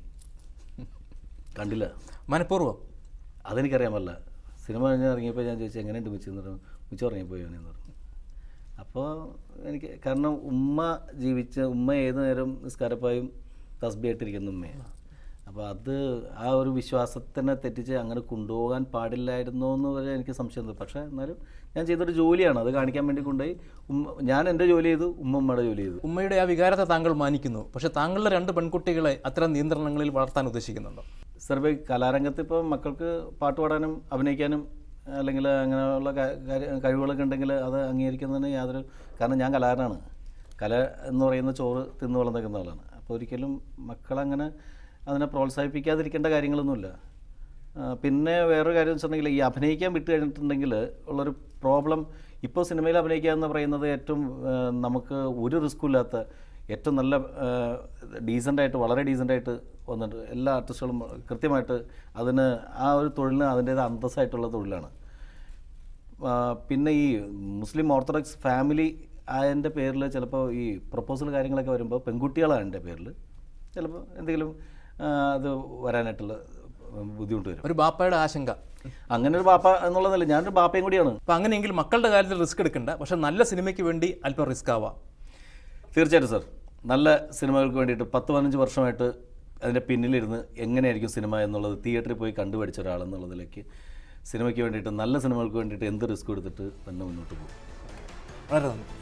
കണ്ടില്ല മനഃപൂർവ്വം അതെനിക്കറിയാൻ പറ്റില്ല സിനിമ കഴിഞ്ഞ് ഇറങ്ങിയപ്പോൾ ഞാൻ ചോദിച്ചു എങ്ങനെയുണ്ട് മിച്ചി എന്ന് പറഞ്ഞു മിച്ചി ഉറങ്ങിപ്പോയി അവനെന്ന് പറഞ്ഞു അപ്പോൾ എനിക്ക് കാരണം ഉമ്മ ജീവിച്ച ഉമ്മ ഏത് നേരം നിസ്കാരപ്പായും തസ്ബിയായിട്ടിരിക്കുന്ന ഉമ്മയാണ് അപ്പോൾ അത് ആ ഒരു വിശ്വാസത്തിനെ തെറ്റിച്ച് അങ്ങനെ കൊണ്ടുപോകാൻ പാടില്ലായിരുന്നോ എന്ന് വരെ എനിക്ക് സംശയമുണ്ട് പക്ഷേ എന്നാലും ഞാൻ ചെയ്തൊരു ജോലിയാണ് അത് കാണിക്കാൻ വേണ്ടി കൊണ്ടുപോയി ഉമ്മ ഞാൻ എൻ്റെ ജോലി ചെയ്തു ഉമ്മ ഉമ്മയുടെ ജോലി ചെയ്തു ഉമ്മയുടെ ആ വികാരത്തെ താങ്കൾ മാനിക്കുന്നു പക്ഷേ താങ്കളുടെ രണ്ട് പെൺകുട്ടികളെ അത്തരം നിയന്ത്രണങ്ങളിൽ വളർത്താൻ ഉദ്ദേശിക്കുന്നുണ്ടോ സർവേ കലാരംഗത്ത് ഇപ്പോൾ മക്കൾക്ക് പാട്ട് പാടാനും അഭിനയിക്കാനും അല്ലെങ്കിൽ അങ്ങനെയുള്ള ക- കാര്യ- കഴിവുകളൊക്കെ ഉണ്ടെങ്കിൽ അത് അംഗീകരിക്കുന്നതിന് യാതൊരു കാരണം ഞാൻ കലാകാരനാണ് കല എന്ന് പറയുന്ന ചോറ് തിന്നു വളർന്നിരിക്കുന്ന ആളാണ് അപ്പോൾ ഒരിക്കലും മക്കളങ്ങനെ അതിനെ പ്രോത്സാഹിപ്പിക്കാതിരിക്കേണ്ട കാര്യങ്ങളൊന്നുമില്ല ആ, പിന്നെ വേറൊരു കാര്യം വെച്ചിട്ടുണ്ടെങ്കിൽ ഈ അഭിനയിക്കാൻ വിട്ട് കഴിഞ്ഞിട്ടുണ്ടെങ്കിൽ ഉള്ളൊരു പ്രോബ്ലം ഇപ്പോൾ സിനിമയിൽ അഭിനയിക്കുക എന്ന് പറയുന്നത് ഏറ്റവും ആ, നമുക്ക് ഒരു റിസ്ക്കും ഇല്ലാത്ത ഏറ്റവും നല്ല ഡീസൻ്റായിട്ട് വളരെ ഡീസൻ്റായിട്ട് വന്നിട്ട് എല്ലാ ആർട്ടിസ്റ്റുകളും കൃത്യമായിട്ട് അതിന് ആ ഒരു തൊഴിലിന് അതിൻ്റേത് അന്തസ്സായിട്ടുള്ള തൊഴിലാണ് ആ, പിന്നെ ഈ മുസ്ലിം ഓർത്തഡോക്സ് ഫാമിലി അതിൻ്റെ പേരിൽ ചിലപ്പോൾ ഈ പ്രപ്പോസൽ കാര്യങ്ങളൊക്കെ വരുമ്പോൾ പെൺകുട്ടികളാണ് എൻ്റെ പേരിൽ ചിലപ്പോൾ എന്തെങ്കിലും ആ, അത് വരാനായിട്ടുള്ള ബുദ്ധിമുട്ട് വരും ഒരു ബാപ്പയുടെ ആശങ്ക അങ്ങനെ ഒരു ബാപ്പ എന്നുള്ളതല്ല ഞാനൊരു ബാപ്പയും കൂടിയാണ് അപ്പം അങ്ങനെയെങ്കിൽ മക്കളുടെ കാര്യത്തിൽ റിസ്ക് എടുക്കണ്ട പക്ഷേ നല്ല സിനിമയ്ക്ക് വേണ്ടി അല്പം റിസ്ക് ആവാം തീർച്ചയായിട്ടും സർ നല്ല സിനിമകൾക്ക് വേണ്ടിയിട്ട് പത്ത് പതിനഞ്ച് വർഷമായിട്ട് അതിൻ്റെ പിന്നിലിരുന്ന് എങ്ങനെയായിരിക്കും സിനിമ എന്നുള്ളത് തിയേറ്ററിൽ പോയി കണ്ടുപഠിച്ച ഒരാളെന്നുള്ളതിലേക്ക് സിനിമയ്ക്ക് വേണ്ടിയിട്ട് നല്ല സിനിമകൾക്ക് വേണ്ടിയിട്ട് എന്ത് റിസ്ക് എടുത്തിട്ട് തന്നെ മുന്നോട്ട് പോകും വളരെ നന്ദി